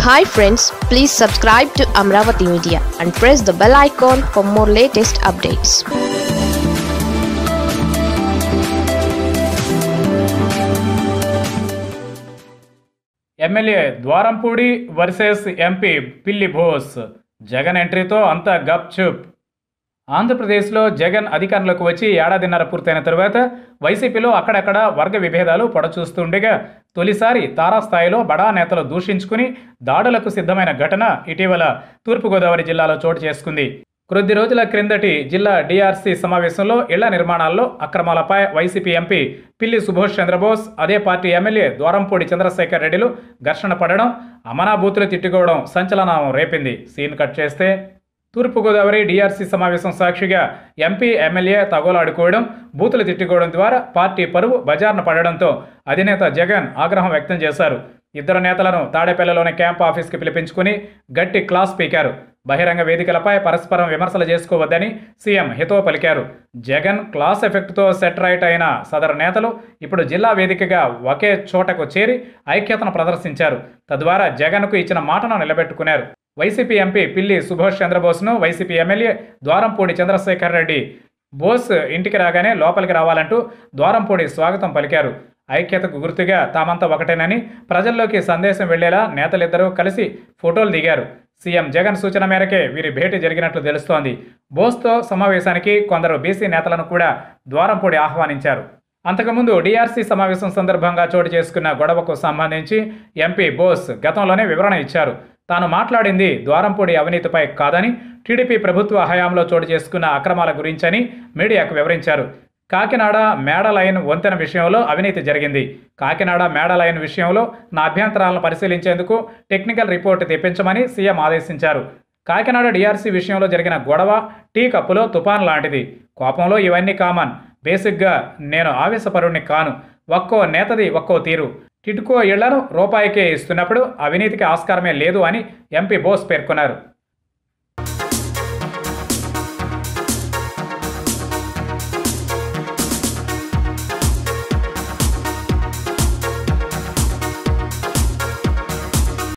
hi friends please subscribe to Amaravati media and press the bell icon for more latest updates MLA Dwarampudi versus MP Pilli Bose Jagan ఎంట్రీతో అంతా గప్చుప్ ఆంధ్రప్రదేశ్లో జగన్ అధికారంలోకి వచ్చి ఏడాదిన్నర పూర్తయిన తరువాత వైసీపీలో అక్కడక్కడ వర్గ విభేదాలు పొడచూస్తుండగా తొలిసారి తారాస్థాయిలో బడా నేతలు దూషించుకుని దాడులకు సిద్ధమైన ఘటన ఇటీవల తూర్పుగోదావరి జిల్లాలో చోటు చేసుకుంది కొద్ది రోజుల క్రిందటి జిల్లా డిఆర్సీ సమావేశంలో ఇళ్ల నిర్మాణాల్లో అక్రమాలపై వైసీపీ ఎంపీ పిల్లి సుభాష్ చంద్రబోస్ అదే పార్టీ ఎమ్మెల్యే ద్వారంపూడి చంద్రశేఖర్ రెడ్డిలు ఘర్షణ పడడం అమనాభూతులు తిట్టుకోవడం సంచలనం రేపింది సీన్ కట్ చేస్తే తూర్పుగోదావరి డిఆర్సీ సమావేశం సాక్షిగా ఎంపీ ఎమ్మెల్యే తగోలాడుకోవడం బూతులు తిట్టుకోవడం ద్వారా పార్టీ పరువు బజార్న పడడంతో అధినేత జగన్ ఆగ్రహం వ్యక్తం చేశారు ఇద్దరు నేతలను తాడేపల్లిలోని క్యాంప్ ఆఫీస్కి పిలిపించుకుని గట్టి క్లాస్ పీకారు బహిరంగ వేదికలపై పరస్పరం విమర్శలు చేసుకోవద్దని సీఎం హితో పలికారు జగన్ క్లాస్ ఎఫెక్ట్తో సెట్ రైట్ అయిన సదరు నేతలు ఇప్పుడు జిల్లా వేదికగా ఒకే చోటకు చేరి ఐక్యతను ప్రదర్శించారు తద్వారా జగన్కు ఇచ్చిన మాటను నిలబెట్టుకున్నారు వైసీపీ ఎంపీ పిల్లి సుభాష్ చంద్రబోస్ను వైసీపీ ఎమ్మెల్యే ద్వారంపూడి చంద్రశేఖర్ రెడ్డి బోస్ ఇంటికి రాగానే లోపలికి రావాలంటూ ద్వారంపూడి స్వాగతం పలికారు ఐక్యతకు గుర్తుగా తామంతా ఒకటేనని ప్రజల్లోకి సందేశం వెళ్లేలా నేతలిద్దరూ కలిసి ఫోటోలు దిగారు సీఎం జగన్ సూచన మేరకే వీరి భేటీ జరిగినట్లు తెలుస్తోంది బోస్తో సమావేశానికి కొందరు బీసీ నేతలను కూడా ద్వారంపూడి ఆహ్వానించారు అంతకుముందు డిఆర్సీ సమావేశం సందర్భంగా చోటు చేసుకున్న గొడవకు సంబంధించి ఎంపీ బోస్ గతంలోనే వివరణ ఇచ్చారు తాను మాట్లాడింది ద్వారంపూడి అవినీతిపై కాదని టీడీపీ ప్రభుత్వ హయాంలో చోటు చేసుకున్న అక్రమాల గురించని మీడియాకు వివరించారు కాకినాడ మేడ లైన్ వంతెన విషయంలో అవినీతి జరిగింది కాకినాడ మేడ లైన్ విషయంలో నా అభ్యంతరాలను పరిశీలించేందుకు టెక్నికల్ రిపోర్ట్ తెప్పించమని సీఎం ఆదేశించారు కాకినాడ డిఆర్సీ విషయంలో జరిగిన గొడవ టీ కప్పులో తుపాన్ లాంటిది కోపంలో ఇవన్నీ కామన్ బేసిక్గా నేను ఆవేశపరుణ్ణి కాను ఒక్కో నేతది ఒక్కో తీరు టిట్కో ఇళ్లను రూపాయికే ఇస్తున్నప్పుడు అవినీతికి ఆస్కారమే లేదు అని ఎంపీ బోస్ పేర్కొన్నారు